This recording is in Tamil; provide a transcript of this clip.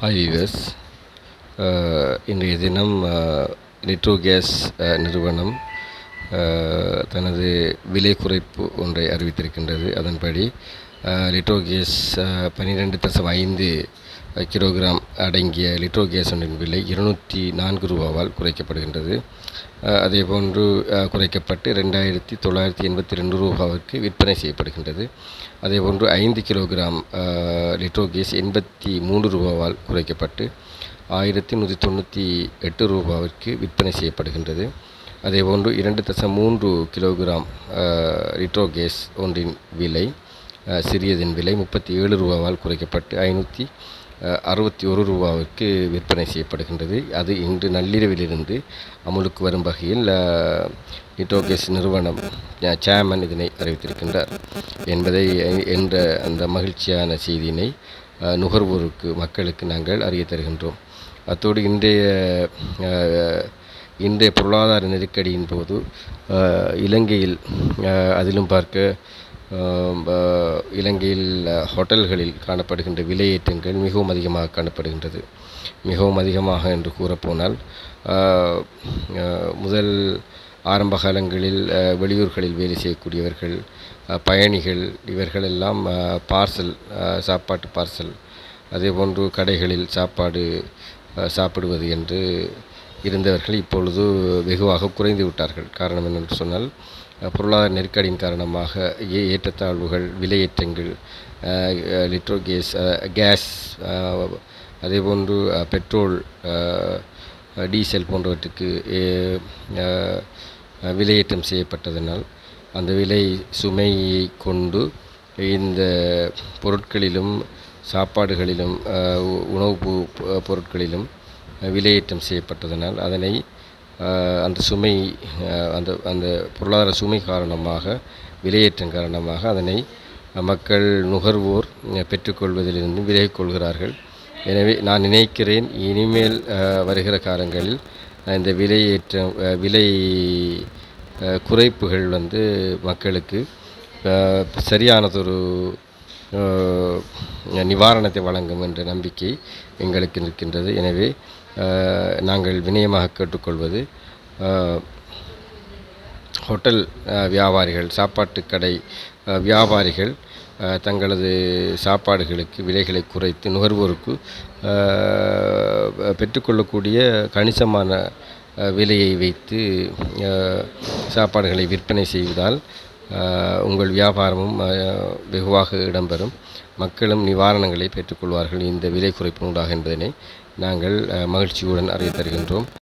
ஹாய் விவஸ் இன்றைய தினம் லிட்ரோ கேஸ் நிறுவனம் அஹ், தனது விலை குறைப்பு ஒன்றை அறிவித்திருக்கின்றது அதன்படி லிட்ரோ கேஸ் பன்னிரெண்டு தசம் ஐந்து கிலோகிராம் அடங்கிய லிட்ரோ கேஸ் ஒன்றின் விலை இருநூற்றி நான்கு ரூபாவால் குறைக்கப்படுகின்றது அஹ், அதேபோன்று அஹ், குறைக்கப்பட்டு ரெண்டாயிரத்தி தொள்ளாயிரத்தி எண்பத்தி ரெண்டு ரூபாவிற்கு விற்பனை செய்யப்படுகின்றது அதேபோன்று ஐந்து கிலோகிராம் அஹ், லிட்ரோ கேஸ் எண்பத்தி மூன்று ரூபாவால் குறைக்கப்பட்டு ஆயிரத்தி நூற்றி தொண்ணூற்றி எட்டு ரூபாவிற்கு விற்பனை செய்யப்படுகின்றது அதேபோன்று இரண்டு தசம் மூன்று கிலோகிராம் அஹ், லிட்ரோ கேஸ் ஒன்றின் விலை அஹ், சிறியதின் விலை முப்பத்தி ஏழு ரூபாவால் குறைக்கப்பட்டு ஐநூற்றி அறுபத்தி ஒரு ரூபாவிற்கு விற்பனை செய்யப்படுகின்றது அது இன்று நள்ளிரவிலிருந்து அமுலுக்கு வரும் வகையில் அஹ், லிட்ரோ கேஸ் நிறுவனம் அஹ், சேர்மன் இதனை அறிவித்திருக்கின்றார் என்பதை அஹ், என்ற அந்த மகிழ்ச்சியான செய்தியினை அஹ், நுகர்வோருக்கு மக்களுக்கு நாங்கள் அறிய தருகின்றோம் அத்தோடு இன்றைய அஹ், இன்றைய பொருளாதார நெருக்கடியின் போது அஹ், இலங்கையில் அஹ், அதிலும் பார்க்க அஹ், அஹ், இலங்கையில் அஹ், ஹோட்டல்களில் காணப்படுகின்ற விலையேற்றங்கள் மிகவும் அதிகமாக காணப்படுகின்றது மிகவும் அதிகமாக என்று கூறப்போனால் அஹ், அஹ், முதல் ஆரம்ப காலங்களில் அஹ், வெளியூர்களில் வேலை செய்யக்கூடியவர்கள் அஹ், பயணிகள் இவர்களெல்லாம் பார்சல் சாப்பாட்டு பார்சல் அதேபோன்று கடைகளில் சாப்பாடு அஹ், சாப்பிடுவது என்று இருந்தவர்கள் இப்பொழுது வெகுவாக குறைந்து விட்டார்கள் காரணம் என்னென்று சொன்னால் அஹ், பொருளாதார நெருக்கடியின் காரணமாக ஏ- ஏற்றத்தாழ்வுகள் விலையேற்றங்கள் அஹ், அஹ், லிட்ரோ கேஸ் அஹ், கேஸ் அஹ், அதேபோன்று அஹ், பெட்ரோல் அஹ், அஹ், டீசல் போன்றவற்றுக்கு ஏ- அஹ், அஹ், விலையேற்றம் செய்யப்பட்டதனால் அந்த விலை சுமையை கொண்டு இந்த பொருட்களிலும் சாப்பாடுகளிலும் அஹ், உ- உணவுப் பொ- பொருட்களிலும் அஹ், விலையேற்றம் செய்யப்பட்டதனால் அதனை அஹ், அந்த சுமை அஹ், அந்த அந்த பொருளாதார சுமை காரணமாக விலையேற்றம் காரணமாக அதனை அஹ், மக்கள் நுகர்வோர் அஹ், பெற்றுக்கொள்வதிலிருந்து விலகிக் கொள்கிறார்கள் எனவே நான் நினைக்கிறேன் இனிமேல் அஹ், வருகிற காலங்களில் அஹ், இந்த விலையேற்றம் அஹ், விலை அஹ், குறைப்புகள் வந்து மக்களுக்கு அஹ், சரியானதொரு அஹ், நிவாரணத்தை வழங்கும் என்ற நம்பிக்கை எங்களுக்கு இருக்கின்றது எனவே அஹ், நாங்கள் வினயமாக கேட்டுக்கொள்வது அஹ், ஹோட்டல் அஹ், வியாபாரிகள் சாப்பாட்டு கடை அஹ், வியாபாரிகள் அஹ், தங்களது சாப்பாடுகளுக்கு விலைகளை குறைத்து நுகர்வோருக்கு அஹ், பெற்றுக்கொள்ளக்கூடிய கணிசமான அஹ், விலையை வைத்து அஹ், சாப்பாடுகளை விற்பனை செய்வதால் அஹ், உங்கள் வியாபாரமும் அஹ், வெகுவாக இடம்பெறும் மக்களும் நிவாரணங்களை பெற்றுக்கொள்வார்கள் இந்த விலை குறைப்பு உண்டாக என்பதனை நாங்கள் அஹ், மகிழ்ச்சியுடன் அறிய தருகின்றோம்